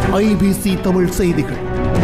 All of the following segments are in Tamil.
ஐபிசி தமிழ் செய்திகள்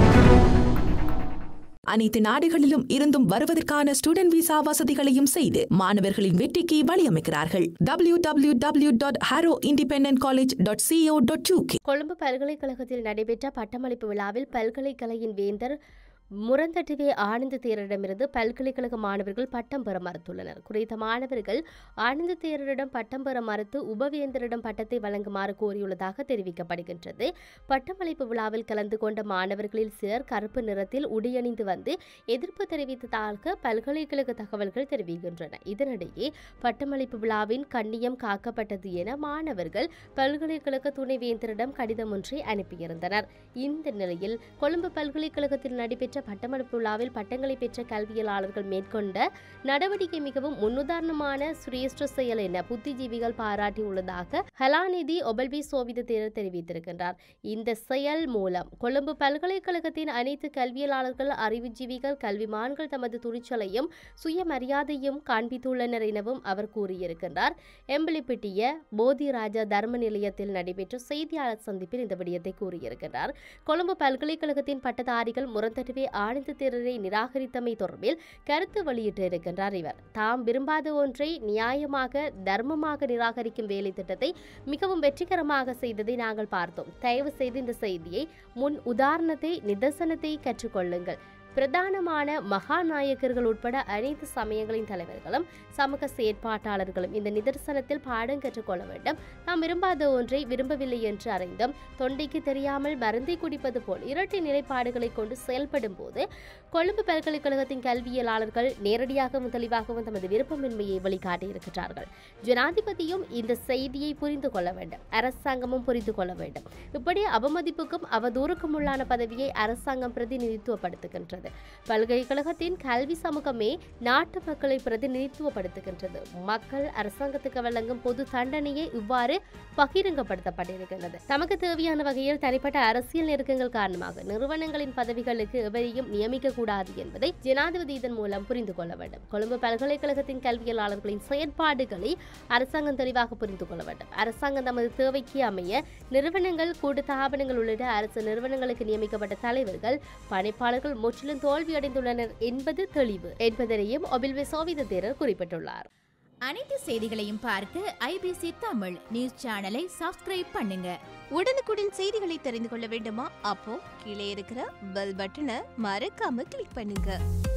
அனைத்து நாடுகளிலும் இருந்தும் வருவதற்கான ஸ்டூடெண்ட் விசா வசதிகளையும் செய்து மாணவர்களின் வெற்றிக்கு வழியமைக்கிறார்கள் W W W dot Harrow independent college dot CO dot Colombo பல்கலைக்கழகத்தில் நடைபெற்ற பட்டமளிப்பு விழாவில் பல்கலைக்கழகின் வேந்தர் முரந்தட்டுவே ஆனந்த தேரரிடமிருந்து பல்கலைக்கழக மாணவர்கள் பட்டம் பெற மறுத்துள்ளனர் குறித்த மாணவர்கள் ஆனந்த தேரரிடம் பட்டம் பெற மறுத்து உபவேந்தரிடம் பட்டத்தை வழங்குமாறு கோரியுள்ளதாக தெரிவிக்கப்படுகின்றது பட்டமளிப்பு விழாவில் கலந்து கொண்ட மாணவர்களில் சிலர் கருப்பு நிறத்தில் உடையணிந்து வந்து எதிர்ப்பு தெரிவித்ததாக பல்கலைக்கழக தகவல்கள் தெரிவிக்கின்றன இதனிடையே பட்டமளிப்பு விழாவின் கண்ணியம் காக்கப்பட்டது என மாணவர்கள் பல்கலைக்கழக துணைவேந்தரிடம் கடிதம் ஒன்றை அனுப்பியிருந்தனர் இந்த நிலையில் கொழும்பு பல்கலைக்கழகத்தில் நடைபெற்ற பட்டமளிப்பு விழாவில் பட்டங்களை பெற்ற கல்வியலாளர்கள் மேற்கொண்ட நடவடிக்கை மிகவும் முன்னுதாரணமான சிரேஷ்ட செயல் என புத்திஜீவிகள் பாராட்டியுள்ளதாக ஹலாநிதி ஒபல்பி சோவித தேரர் தெரிவித்திருக்கின்றார் இந்த செயல் மூலம் கொழும்பு பல்கலைக்கழகத்தின் அனைத்து கல்வியலாளர்கள் அறிவுஜீவிகள் கல்விமான்கள் தமது துணிச்சலையும் சுயமரியாதையும் காண்பித்துள்ளனர் எனவும் அவர் கூறியிருக்கின்றார் எம்பலிப்பிட்டிய போதி ராஜா தர்ம நிலையத்தில் நடைபெற்ற செய்தியாளர் சந்திப்பில் இந்த விடயத்தை கூறியிருக்கிறார் கொழும்பு பல்கலைக்கழகத்தின் பட்டதாரிகள் முரந்தட்டுவே ஆனந்த தேரரை நிராகரித்தமை தொடர்பில் கருத்து வெளியிட்டிருக்கின்றார் இவர் தாம் விரும்பாத ஒன்றை நியாயமாக தர்மமாக நிராகரிக்கும் வேலை திட்டத்தை மிகவும் வெற்றிகரமாக செய்ததை நாங்கள் பார்த்தோம் தயவு செய்து இந்த செய்தியை முன் உதாரணத்தை நிதர்சனத்தை கற்றுக்கொள்ளுங்கள் பிரதானமான மகாநாயகர்கள் உட்பட அனைத்து சமயங்களின் தலைவர்களும் சமூக செயற்பாட்டாளர்களும் இந்த நிதர்சனத்தில் பாடம் கற்றுக்கொள்ள வேண்டும் நாம் விரும்பாத ஒன்றை விரும்பவில்லை என்று அறிந்தும் தொண்டைக்கு தெரியாமல் மருந்தை குடிப்பது போல் இரட்டை நிலைப்பாடுகளை கொண்டு செயல்படும் போது கொழும்பு பல்கலைக்கழகத்தின் கல்வியலாளர்கள் நேரடியாகவும் தெளிவாகவும் தமது விருப்பமின்மையை வெளிக்காட்டியிருக்கிறார்கள் ஜனாதிபதியும் இந்த செய்தியை புரிந்து கொள்ள வேண்டும் அரசாங்கமும் புரிந்து கொள்ள வேண்டும் இப்படி அவமதிப்புக்கும் அவதூறுக்கும் உள்ளான பதவியை அரசாங்கம் பிரதிநிதித்துவப்படுத்துகின்றது பல்கலைக்கழகத்தின் கல்வி சமூகமே நாட்டு மக்களை பிரதிநிதித்துவப்படுத்துகின்றது மக்கள் அரசாங்கத்துக்கு வழங்கும் பொது தண்டனையை இவ்வாறு பகிரங்கப்படுத்தப்பட்டிருக்கின்றது தமக்கு தேவையான வகையில் தனிப்பட்ட அரசியல் நெருக்கங்கள் காரணமாக நிறுவனங்களின் பதவிகளுக்கு எவரையும் நியமிக்க கூடாது என்பதை ஜனாதிபதி இதன் மூலம் புரிந்து கொள்ள வேண்டும் கொழும்பு பல்கலைக்கழகத்தின் கல்வியலாளர்களின் செயற்பாடுகளை அரசாங்கம் தெளிவாக புரிந்து கொள்ள வேண்டும் அரசாங்கம் தமது தேவைக்கு அமைய நிறுவனங்கள் கூட்டு தாபனங்கள் உள்ளிட்ட அரசு நிறுவனங்களுக்கு நியமிக்கப்பட்ட தலைவர்கள் பணிப்பாளர்கள் முற்றிலும் தோல்வியடைந்துள்ளனர் என்பது தெளிவு என்பதனையும் ஒபில்வே சோவித தேரர் குறிப்பிட்டுள்ளார் அனைத்து செய்திகளையும் பார்க்க ஐபிசி தமிழ் நியூஸ் சேனலை சப்ஸ்கிரைப் பண்ணுங்க உடனுக்குடன் செய்திகளை தெரிந்து கொள்ள வேண்டுமா அப்போ கீழே இருக்கிற பெல் பட்டனை மறக்காம கிளிக் பண்ணுங்க